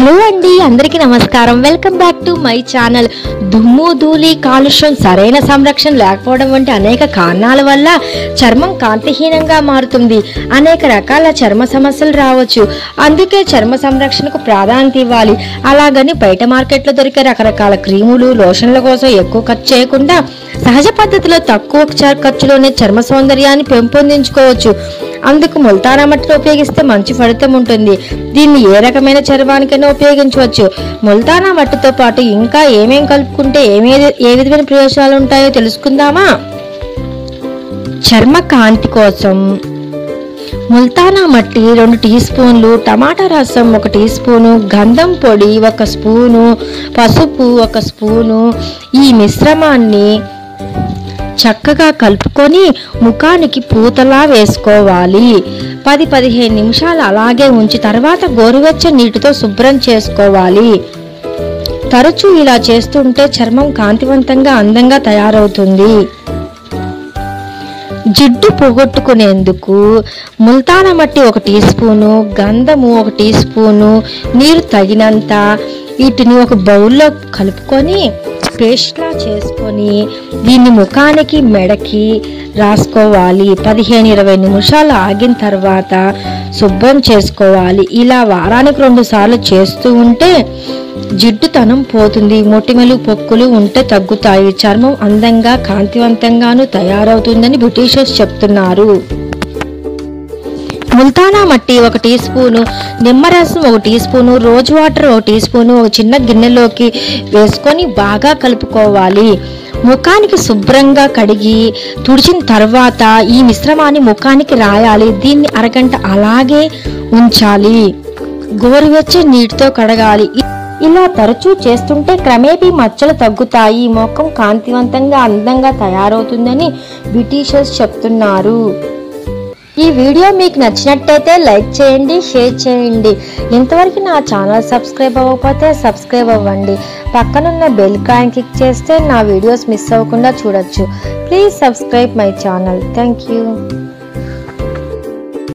hello అండి అందరికీ నమస్కారం welcome back to my channel దుమ్ము ధూళి కాలుష్యం సరైన సంరక్షణ లేకపోవడం వంటి అనేక కారణాల వల్ల చర్మం కాంతిహీనంగా మారుతుంది అనేక రకాల చర్మ సమస్యలు రావచ్చు అందుకే చర్మ సంరక్షణకు ప్రాధాన్యత ఇవ్వాలి అలాగని బయట మార్కెట్లో దొరికే రకరకాల క్రీములు లోషన్ల కోసం ఎక్కువ ఖర్చు చేయకుండా సహజ పద్ధతిలో తక్కువ చ- ఖర్చులోనే చర్మ సౌందర్యాన్ని పెంపొందించుకోవచ్చు అందుకు ముల్తానా మట్టిని ఉపయోగిస్తే మంచి ఫలితం ఉంటుంది దీన్ని ఏ రకమైన చర్మానికైనా ఉపయోగించవచ్చు ముల్తానా మట్టితో పాటు ఇంకా ఏమేం కలుపుకుంటే ఏమే ఏ విధమైన ప్రయోజనాలు ఉంటాయో తెలుసుకుందామా చర్మ కాంతి కోసం ముల్తానా మట్టి రెండు టీ స్పూన్లు టమాటా రసం ఒక టీ స్పూను గంధం పొడి ఒక స్పూను పసుపు ఒక స్పూను ఈ మిశ్రమాన్ని చక్కగా కలుపుకొని ముఖానికి పూతలా వేసుకోవాలి పది పదిహేను నిమిషాలు అలాగే ఉంచి తర్వాత గోరువెచ్చని నీటితో శుభ్రం చేసుకోవాలి తరచూ ఇలా చేస్తుంటే చర్మం కాంతివంతంగా అందంగా తయారవుతుంది జిడ్డు పోగొట్టుకునేందుకు ముల్తాన మట్టి ఒక టీ స్పూను గంధము ఒక టీ స్పూను నీరు తగినంత వీటిని ఒక బౌల్లో కలుపుకొని పేస్ట్లా చేసుకొని దీన్ని ముఖానికి మెడకి రాసుకోవాలి పదిహేను ఇరవై నిమిషాలు ఆగిన తర్వాత శుభ్రం చేసుకోవాలి ఇలా వారానికి రెండు సార్లు చేస్తూ ఉంటే జిడ్డుతనం పోతుంది మొటిమలు పొక్కులు ఉంటే తగ్గుతాయి చర్మం అందంగా కాంతివంతంగాను తయారవుతుందని బ్రిటిషర్స్ చెప్తున్నారు ముల్తానా మట్టి ఒక టీ స్పూను నిమ్మరసం ఒక టీ స్పూను రోజ్ వాటర్ ఒక టీ స్పూను ఒక చిన్న గిన్నెలోకి వేసుకొని బాగా కలుపుకోవాలి ముఖానికి శుభ్రంగా కడిగి తుడిచిన తర్వాత ఈ మిశ్రమాన్ని ముఖానికి రాయాలి దీన్ని అరగంట అలాగే ఉంచాలి గోరువెచ్చని నీటితో కడగాలి ఇ- ఇలా తరచూ చేస్తుంటే క్రమేపీ మచ్చలు తగ్గుతాయి ముఖం కాంతివంతంగా అందంగా తయారవుతుందని బ్రిటిషర్స్ చెప్తున్నారు ఈ వీడియో మీకు నచ్చినట్టయితే లైక్ చేయండి షేర్ చేయండి ఇంతవరకు నా ఛానల్ సబ్స్క్రైబ్ అవ్వకపోతే సబ్స్క్రైబ్ అవ్వండి పక్కనున్న బెల్ కాయిన్ క్లిక్ చేస్తే నా వీడియోస్ మిస్ అవ్వకుండా చూడొచ్చు please subscribe my channel thank you